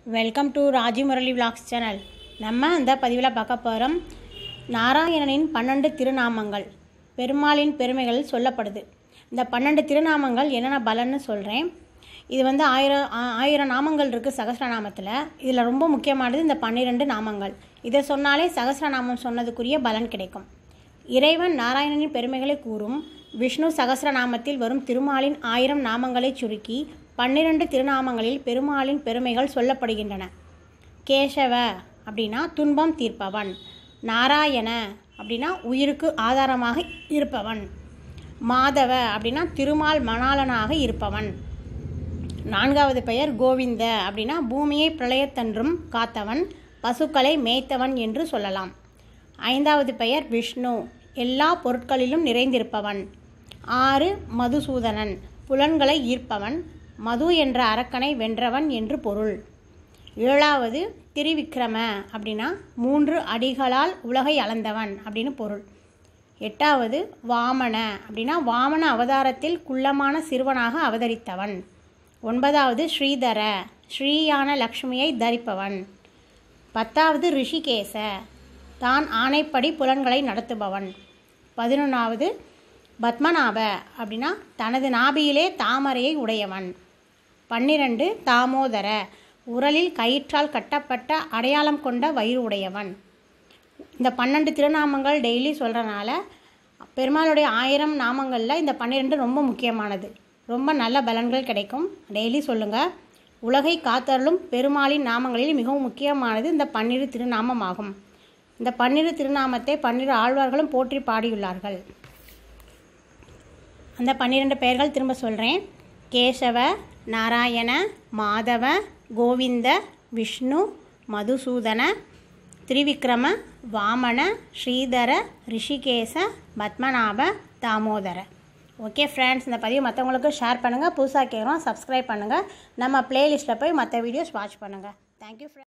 welcome to Raji Murali vlogs channel நம்ம இந்த பதிவில் பார்க்க போகிறோம் நாராயணனின் பன்னெண்டு திருநாமங்கள் பெருமாளின் பெருமைகள் சொல்லப்படுது இந்த பன்னெண்டு திருநாமங்கள் என்னென்ன பலன்னு சொல்கிறேன் இது வந்து ஆயிரம் ஆ- ஆயிரம் நாமங்கள் இருக்குது சகஸ்ரநாமத்தில் இதில் ரொம்ப முக்கியமானது இந்த பன்னிரெண்டு நாமங்கள் இதை சொன்னாலே சகஸ்ரநாமம் சொன்னதுக்குரிய பலன் கிடைக்கும் இறைவன் நாராயணனின் பெருமைகளை கூறும் விஷ்ணு சகஸ்ரநாமத்தில் வரும் திருமாலின் ஆயிரம் நாமங்களை சுருக்கி பன்னிரண்டு திருநாமங்களில் பெருமாளின் பெருமைகள் சொல்லப்படுகின்றன கேசவ அப்படின்னா துன்பம் தீர்ப்பவன் நாராயண அப்படின்னா உயிருக்கு ஆதாரமாக இருப்பவன் மாதவ அப்படின்னா திருமால் மணாளனாக இருப்பவன் நான்காவது பெயர் கோவிந்த அப்படின்னா பூமியை பிரளயத்தன்றும் காத்தவன் பசுக்களை மேய்த்தவன் என்று சொல்லலாம் ஐந்தாவது பெயர் விஷ்ணு எல்லா பொருட்களிலும் நிறைந்திருப்பவன் ஆறு மதுசூதனன் புலன்களை ஈர்ப்பவன் மது என்ற அரக்கனை வென்றவன் என்று பொருள் ஏழாவது திரிவிக்ரம அப்படின்னா மூன்று அடிகளால் உலகை அளந்தவன் அப்படின்னு பொருள் எட்டாவது வாமன அப்படின்னா வாமன அவதாரத்தில் குள்ளமான சிறுவனாக அவதரித்தவன் ஒன்பதாவது ஸ்ரீதர ஸ்ரீயான லக்ஷ்மியை தரிப்பவன் பத்தாவது ரிஷிகேச தான் ஆணைப்படி புலன்களை நடத்துபவன் பதினொன்றாவது பத்மநாப அப்படின்னா தனது நாபியிலே தாமரையை உடையவன் பன்னிரண்டு தாமோதர உரலில் கயிற்றால் கட்டப்பட்ட அடையாளம் கொண்ட வயிறு உடையவன் இந்த பன்னெண்டு திருநாமங்கள் டெய்லி சொல்கிறனால பெருமாளுடைய ஆயிரம் நாமங்களில் இந்த பன்னிரெண்டு ரொம்ப முக்கியமானது ரொம்ப நல்ல பலன்கள் கிடைக்கும் டெய்லி சொல்லுங்கள் உலகை காத்தருளும் பெருமாளின் நாமங்களில் மிகவும் முக்கியமானது இந்த பன்னிரு திருநாமம் ஆகும் இந்த பன்னிரு திருநாமத்தை பன்னிரு ஆழ்வார்களும் போற்றி பாடியுள்ளார்கள் அந்த பன்னிரெண்டு பெயர்கள் திரும்ப சொல்கிறேன் கேசவ நாராயண மாதவ கோவிந்த விஷ்ணு மதுசூதன திரிவிக்ரம வாமன ஸ்ரீதர ரிஷிகேச பத்மநாப தாமோதர ஓகே ஃப்ரெண்ட்ஸ் இந்த பதிவு மற்றவங்களுக்கு ஷேர் பண்ணுங்கள் புதுசாக கேட்குறோம் சப்ஸ்கிரைப் பண்ணுங்கள் நம்ம பிளேலிஸ்ட்டில் போய் மற்ற வீடியோஸ் வாட்ச் பண்ணுங்கள் தேங்க்யூ ஃப்ரெண்ட்ஸ்